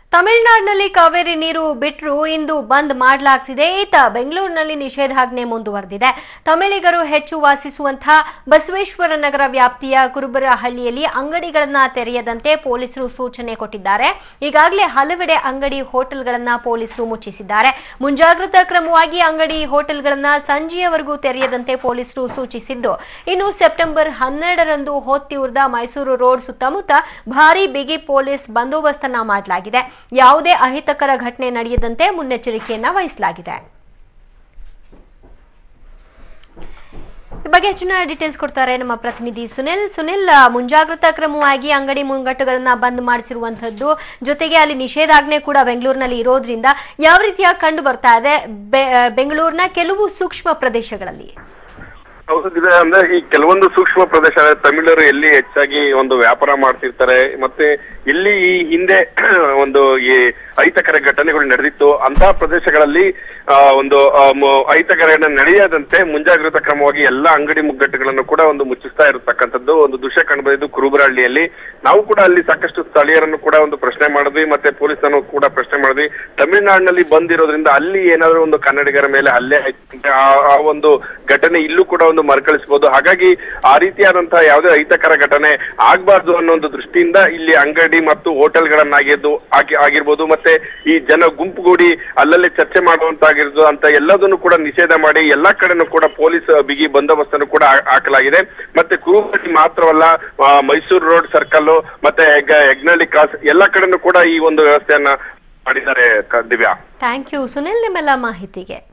ತಮಿಳುನಾಡಿನಲ್ಲಿ ಕಾವೇರಿ ನೀರು ಬಿಟ್ಟರು ಇಂದು ಬಂದ್ ಮಾಡಲಾಗ್ತಿದೆ ಈತ ಬೆಂಗಳೂರಿನಲ್ಲಿ ನಿಷೇಧಾಜ್ಞೆ ಮುಂದುವರೆದಿದೆ ತಮಿಳಿಗರು ಹೆಚ್ಚು ವಾಸಿಸುವಂತಹ ಬಸವೇಶ್ವರ ನಗರ ವ್ಯಾಪ್ತಿಯ ಕುರುಬರಹಳ್ಳಿಯಲ್ಲಿ ಅಂಗಡಿಗಳನ್ನ ತೆರೆಯದಂತೆ ಪೊಲೀಸರು ಸೂಚನೆ ಕೊಟ್ಟಿದ್ದಾರೆ ಈಗಾಗಲೇ ಹಲವೆಡೆ ಅಂಗಡಿ ಹೋಟೆಲ್ಗಳನ್ನ ಪೊಲೀಸರು ಮುಚ್ಚಿಸಿದ್ದಾರೆ ಮುಂಜಾಗ್ರತಾ ಕ್ರಮವಾಗಿ ಅಂಗಡಿ ಹೋಟೆಲ್ಗಳನ್ನ ಸಂಜೆಯವರೆಗೂ ತೆರೆಯದಂತೆ ಪೊಲೀಸರು ಸೂಚಿಸಿದ್ದು ಇನ್ನು ಸೆಪ್ಟೆಂಬರ್ ಹನ್ನೆರಡರಂದು ಹೊತ್ತಿಯೂರ್ದ ಮೈಸೂರು ರೋಡ್ ಸುತ್ತಮುತ್ತ ಭಾರೀ ಬಿಗಿ ಪೊಲೀಸ್ ಬಂದೋಬಸ್ತನ್ನ ಮಾಡಲಾಗಿದೆ ಯಾವುದೇ ಅಹಿತಕರ ಘಟನೆ ನಡೆಯದಂತೆ ಮುನ್ನೆಚ್ಚರಿಕೆಯನ್ನ ವಹಿಸಲಾಗಿದೆ ಈ ಬಗ್ಗೆ ಹೆಚ್ಚಿನ ಡೀಟೇಲ್ಸ್ ಕೊಡ್ತಾರೆ ನಮ್ಮ ಪ್ರತಿನಿಧಿ ಸುನಿಲ್ ಸುನಿಲ್ ಆ, ಮುಂಜಾಗ್ರತಾ ಕ್ರಮವಾಗಿ ಅಂಗಡಿ ಮುಂಗಟ್ಟುಗಳನ್ನ ಬಂದ್ ಮಾಡಿಸಿರುವಂತದ್ದು ಜೊತೆಗೆ ಅಲ್ಲಿ ನಿಷೇಧಾಜ್ಞೆ ಕೂಡ ಬೆಂಗಳೂರಿನಲ್ಲಿ ಇರೋದ್ರಿಂದ ಯಾವ ರೀತಿಯಾಗಿ ಕಂಡು ಬರ್ತಾ ಇದೆ ಬೆ- ಆ, ಬೆಂಗಳೂರಿನ ಕೆಲವು ಸೂಕ್ಷ್ಮ ಪ್ರದೇಶಗಳಲ್ಲಿ ಹೌದು ಇದೆ ಅಂದ್ರೆ ಈ ಕೆಲವೊಂದು ಸೂಕ್ಷ್ಮ ಪ್ರದೇಶ ಅಂದ್ರೆ ತಮಿಳರು ಎಲ್ಲಿ ಹೆಚ್ಚಾಗಿ ಒಂದು ವ್ಯಾಪಾರ ಮಾಡ್ತಿರ್ತಾರೆ ಮತ್ತೆ ಇಲ್ಲಿ ಈ ಹಿಂದೆ ಒಂದು ಈ ಅಹಿತಕರ ಘಟನೆಗಳು ನಡೆದಿತ್ತು ಅಂತ ಪ್ರದೇಶಗಳಲ್ಲಿ ಆ, ಒಂದು ಆ, ಮ- ಅಹಿತಕರ ಘಟನೆ ನಡೆಯದಂತೆ ಮುಂಜಾಗ್ರತಾ ಕ್ರಮವಾಗಿ ಎಲ್ಲಾ ಅಂಗಡಿ ಮುಗ್ಗಟ್ಟುಗಳನ್ನು ಕೂಡ ಒಂದು ಮುಚ್ಚಿಸ್ತಾ ಇರತಕ್ಕಂಥದ್ದು ಒಂದು ದೃಶ್ಯ ಕಂಡುಬಂದಿದ್ದು ಕುರುಬರಹಳ್ಳಿಯಲ್ಲಿ ನಾವು ಕೂಡ ಅಲ್ಲಿ ಸಾಕಷ್ಟು ಸ್ಥಳೀಯರನ್ನು ಕೂಡ ಒಂದು ಪ್ರಶ್ನೆ ಮಾಡಿದ್ವಿ ಮತ್ತೆ ಪೊಲೀಸರನ್ನು ಕೂಡ ಪ್ರಶ್ನೆ ಮಾಡಿದ್ವಿ ತಮಿಳುನಾಡಿನಲ್ಲಿ ಬಂದಿರೋದ್ರಿಂದ ಅಲ್ಲಿ ಏನಾದ್ರು ಒಂದು ಕನ್ನಡಿಗರ ಮೇಲೆ ಹಲ್ಲೆ ಆಯ್ತು ಆ ಆ ಒಂದು ಘಟನೆ ಇಲ್ಲೂ ಕೂಡ ಒಂದು ಮರುಕಳಿಸಬಹುದು ಹಾಗಾಗಿ ಆ ರೀತಿಯಾದಂತಹ ಯಾವುದೇ ಅಹಿತಕರ ಘಟನೆ ಆಗ್ಬಾರ್ದು ಅನ್ನೋ ಒಂದು ದೃಷ್ಟಿಯಿಂದ ಇಲ್ಲಿ ಅಂಗಡಿ ಮತ್ತು ಹೋಟೆಲ್ಗಳನ್ನಾಗಿದ್ದು ಆಗಿ ಆಗಿರ್ಬೋದು ಮತ್ತೆ ಈ ಜನ ಗುಂಪುಗೂಡಿ ಅಲ್ಲಲ್ಲಿ ಚರ್ಚೆ ಮಾಡುವಂತಾಗಿರ್ಬೋದು ಅಂತ ಎಲ್ಲದನ್ನು ಕೂಡ ನಿಷೇಧ ಮಾಡಿ ಎಲ್ಲಾ ಕಡೆನೂ ಕೂಡ ಪೊಲೀಸ್ ಬಿಗಿ ಬಂದೋಬಸ್ತನ್ನು ಕೂಡ ಹಾ- ಹಾಕಲಾಗಿದೆ ಮತ್ತೆ ಕುರುಬಳ್ಳಿ ಮಾತ್ರವಲ್ಲ ಆ, ಮೈಸೂರು ರೋಡ್ ಸರ್ಕಲ್ ಮತ್ತೆ ಹೆಗ್- ಹೆಗ್ನಳ್ಳಿ ಕ್ರಾಸ್ ಎಲ್ಲಾ ಕಡೆನೂ ಕೂಡ ಈ ಒಂದು ವ್ಯವಸ್ಥೆಯನ್ನ ಮಾಡಿದ್ದಾರೆ ಕ- ದಿವ್ಯಾ ಥ್ಯಾಂಕ್ ಯು ಸುನಿಲ್ ನಿಮ್ಮೆಲ್ಲ ಮಾಹಿತಿಗೆ